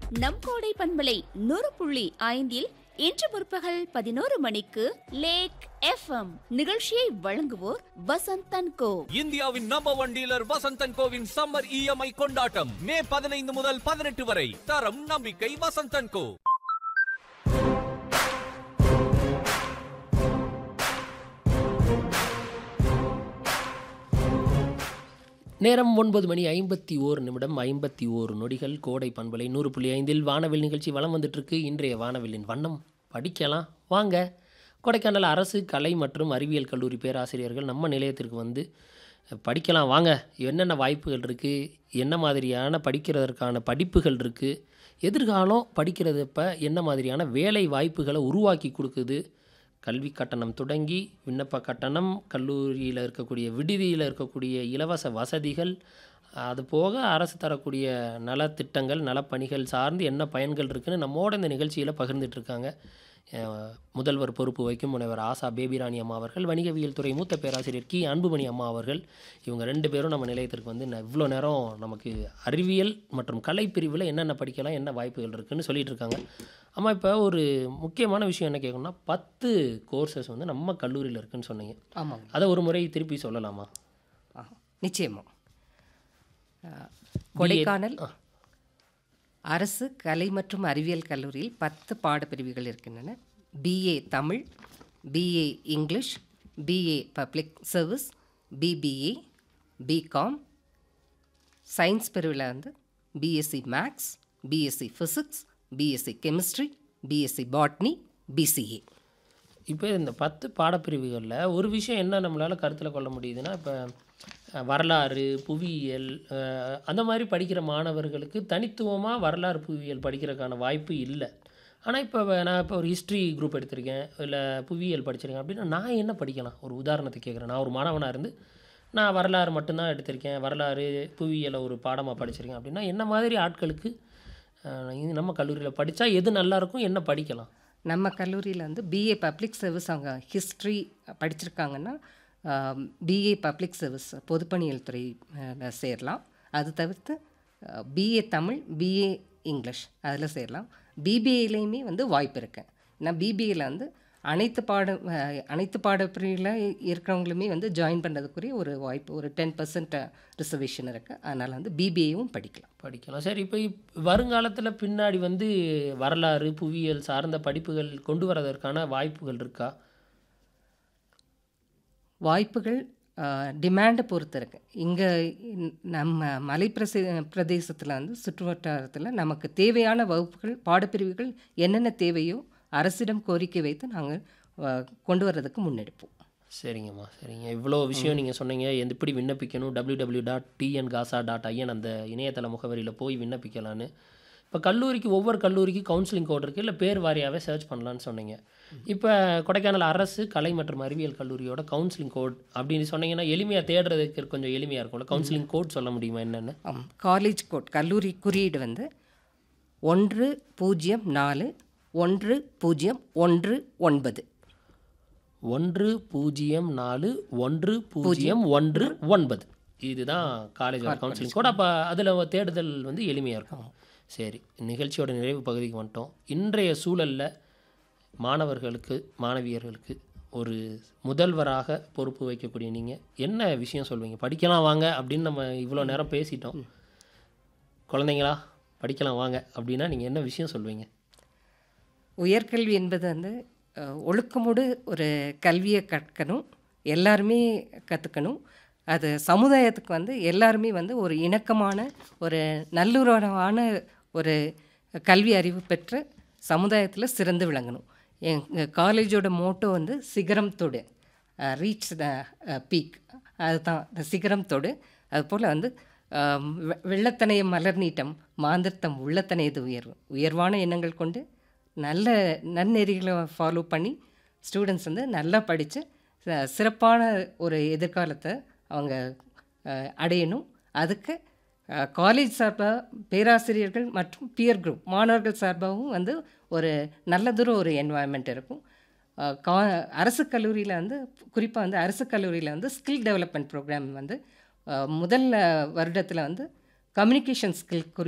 நம் கோடை பண்பலை நூறு புள்ளி ஐந்தில் இன்று முற்பகல் பதினோரு மணிக்கு லேக் எஃப்எம் நிகழ்ச்சியை வழங்குவோர் வசந்தன் கோ இந்தியாவின் நம்பர் ஒன் டீலர் வசந்தன் கோவின் சம்மர் இஎம்ஐ கொண்டாட்டம் மே பதினைந்து முதல் பதினெட்டு வரை தரம் நம்பிக்கை வசந்தன் கோ நேரம் ஒன்பது மணி ஐம்பத்தி ஓரு நிமிடம் ஐம்பத்தி ஓரு நொடிகள் கோடை பண்பலை நூறு புள்ளி ஐந்தில் வானவில் நிகழ்ச்சி வலம் வந்துட்டுருக்கு இன்றைய வானவில்லின் வண்ணம் படிக்கலாம் வாங்க கொடைக்கானல் அரசு கலை மற்றும் அறிவியல் கல்லூரி பேராசிரியர்கள் நம்ம நிலையத்திற்கு வந்து படிக்கலாம் வாங்க என்னென்ன வாய்ப்புகள் இருக்குது என்ன மாதிரியான படிக்கிறதற்கான படிப்புகள் இருக்குது எதிர்காலம் படிக்கிறதப்ப என்ன மாதிரியான வேலை வாய்ப்புகளை உருவாக்கி கொடுக்குது கல்வி கட்டணம் தொடங்கி விண்ணப்ப கட்டணம் கல்லூரியில் இருக்கக்கூடிய விடுதியில் இருக்கக்கூடிய இலவச வசதிகள் அது போக அரசு தரக்கூடிய நலத்திட்டங்கள் நலப்பணிகள் சார்ந்து என்ன பயன்கள் இருக்குன்னு நம்மோட இந்த நிகழ்ச்சியில் பகிர்ந்துட்டு இருக்காங்க அஹ், முதல்வர் பொறுப்பு வகிக்கும் முனைவர் ஆசா பேபிராணி அம்மா அவர்கள் வணிகவியல் துறை மூத்த பேராசிரியர் கி அன்புமணி அம்மா அவர்கள் இவங்க ரெண்டு பேரும் நம்ம நிலையத்திற்கு வந்து ந- இவ்வளோ நேரம் நமக்கு அறிவியல் மற்றும் கலை பிரிவில் என்னென்ன படிக்கலாம் என்ன வாய்ப்புகள் இருக்குன்னு சொல்லிட்டு இருக்காங்க அம்மா இப்போ ஒரு முக்கியமான விஷயம் என்ன கேட்கணும்னா பத்து கோர்சஸ் வந்து நம்ம கல்லூரியில் இருக்குன்னு சொன்னீங்க ஆமாங்க அதை ஒரு முறை திருப்பி சொல்லலாமா ஆ நிச்சயமா ஆ, கொடைக்கானல் அரசு கலை மற்றும் அறிவியல் கல்லூரியில் பத்து பாடப்பிரிவுகள் இருக்கின்றன BA Tamil BA English BA public service BBA BCom science பிரிவில் வந்து BSc maths BSc physics BSc chemistry BSc botany BCA இப்போ இந்த பத்து பாடப்பிரிவுகளில் ஒரு விஷயம் என்ன நம்மளால் கருத்தில் கொள்ள முடியுதுன்னா இப்போ அஹ், வரலாறு புவியியல் அஹ், அந்த மாதிரி படிக்கிற மாணவர்களுக்கு தனித்துவமாக வரலாறு புவியியல் படிக்கிறதுக்கான வாய்ப்பு இல்லை ஆனால் இப்போ நான் இப்போ ஒரு ஹிஸ்ட்ரி குரூப் எடுத்திருக்கேன் இல்லை புவியியல் படிச்சிருக்கேன் அப்படின்னா நான் என்ன படிக்கலாம் ஒரு உதாரணத்துக்கு கேட்குறேன் நான் ஒரு மாணவனாக இருந்து நான் வரலாறு மட்டும்தான் எடுத்திருக்கேன் வரலாறு புவியியலை ஒரு பாடமாக படிச்சிருக்கேன் அப்படின்னா என்ன மாதிரி ஆட்களுக்கு அஹ், இது நம்ம கல்லூரியில் படித்தா எது நல்லா இருக்கும் என்ன படிக்கலாம் நம்ம கல்லூரியில் வந்து பிஏ பப்ளிக் சர்வீஸ் அவங்க ஹிஸ்ட்ரி படிச்சிருக்காங்கன்னா பிஏ பப்ளிக் சர்வீஸ் பொதுப்பணியல் துறை அஹ், சேரலாம் அது தவிர்த்து பிஏ தமிழ் பிஏ இங்கிலீஷ் அதில் சேரலாம் பிபிஏலையுமே வந்து வாய்ப்பு இருக்கு நான் பிபிஏல வந்து அனைத்து பாட அஹ், அனைத்து பாடப்பிரிவில் இருக்கிறவங்களுமே வந்து ஜாயின் பண்ணுறதுக்குரிய ஒரு வாய்ப்பு ஒரு டென் பர்சன்ட் ரிசர்வேஷன் இருக்குது அதனால் வந்து பிபிஏவும் படிக்கலாம் படிக்கலாம் சரி இப்போ இப்- வருங்காலத்தில் பின்னாடி வந்து வரலாறு புவியியல் சார்ந்த படிப்புகள் கொண்டு வரதற்கான வாய்ப்புகள் இருக்கா வாய்ப்புகள் டிமாண்டை பொறுத்து இருக்கு இங்கே நம்ம மலை பிரசே பிரதேசத்தில் வந்து சுற்றுவட்டாரத்தில் நமக்கு தேவையான வகுப்புகள் பாடப்பிரிவுகள் என்னென்ன தேவையோ அரசிடம் கோரிக்கை வைத்து நாங்கள் கொண்டு வர்றதுக்கு முன்னெடுப்போம் சரிங்கம்மா சரிங்க இவ்வளோ விஷயம் நீங்கள் சொன்னீங்க எந்த எப்படி விண்ணப்பிக்கணும் W W dot TN GASA dot IN அந்த இணையதள முகவரியில் போய் விண்ணப்பிக்கலான்னு இப்போ கல்லூரிக்கு ஒவ்வொரு கல்லூரிக்கு கவுன்சிலிங் கோட் இருக்குது இல்லை பேர் வாரியாகவே சர்ச் பண்ணலான்னு சொன்னீங்க இப்போ கொடைக்கானல் அரசு கலை மற்றும் அறிவியல் கல்லூரியோட கவுன்சிலிங் கோட் அப்படின்னு சொன்னீங்கன்னா எளிமையாக தேடுறதுக்கு கொஞ்சம் எளிமையாக இருக்கும்ல கவுன்சிலிங் கோட் சொல்ல முடியுமா என்னென்னு ஆம் காலேஜ் கோட் கல்லூரி குறியீடு வந்து ஒன்று பூஜ்ஜியம் நாலு ஒன்று பூஜ்ஜியம் ஒன்று ஒன்பது ஒன்று பூஜ்ஜியம் நாலு ஒன்று பூஜ்ஜியம் ஒன்று ஒன்பது இதுதான் காலேஜ் கவுன்சிலிங் கோட் அப்போ அதில் தேடுதல் வந்து எளிமையாக இருக்கும் சரி நிகழ்ச்சியோட நிறைவு பகுதிக்கு வந்துட்டோம் இன்றைய சூழலில் மாணவர்களுக்கு மாணவியர்களுக்கு ஒரு முதல்வராக பொறுப்பு வைக்கக்கூடிய நீங்கள் என்ன விஷயம் சொல்வீங்க படிக்கலாம் வாங்க அப்படின்னு நம்ம இவ்வளோ நேரம் பேசிட்டோம் குழந்தைங்களா படிக்கலாம் வாங்க அப்படின்னா நீங்கள் என்ன விஷயம் சொல்வீங்க உயர்கல்வி என்பது வந்து அஹ், ஒழுக்கமோடு ஒரு கல்வியை கற்கணும் எல்லாருமே கற்றுக்கணும் அது சமுதாயத்துக்கு வந்து எல்லாருமே வந்து ஒரு இணக்கமான ஒரு நல்லுறவான ஒரு கல்வி அறிவு பெற்ற சமுதாயத்தில் சிறந்து விளங்கணும் எங்கள் காலேஜோட மோட்டோ வந்து சிகரம் தொடு ரீச் த பீக் அதுதான் the சிகரம் தொடு அதுபோல் வந்து ஆம், வெ- வெள்ளத்தனைய மலர் நீட்டம் மாந்தர்த்தம் உள்ளத்தனையது உயர்வு உயர்வான எண்ணங்கள் கொண்டு நல்ல நன்னெறிகளை ஃபாலோ பண்ணி ஸ்டூடெண்ட்ஸ் வந்து நல்லா படித்து சிறப்பான ஒரு எதிர்காலத்தை அவங்க அஹ், அடையணும் அதுக்கு காலேஜ் சார்பாக பேராசிரியர்கள் மற்றும் பியர் குரூப் மாணவர்கள் சார்பாகவும் வந்து ஒரு நல்லதொரு ஒரு என்வாயன்மெண்ட் இருக்கும் அஹ், கா அரசு கல்லூரியில் வந்து குறிப்பாக வந்து அரசு கல்லூரியில் வந்து ஸ்கில் டெவலப்மெண்ட் ப்ரோக்ராம் வந்து அஹ், முதல் வருடத்தில் வந்து கம்யூனிகேஷன் ஸ்கில் குறி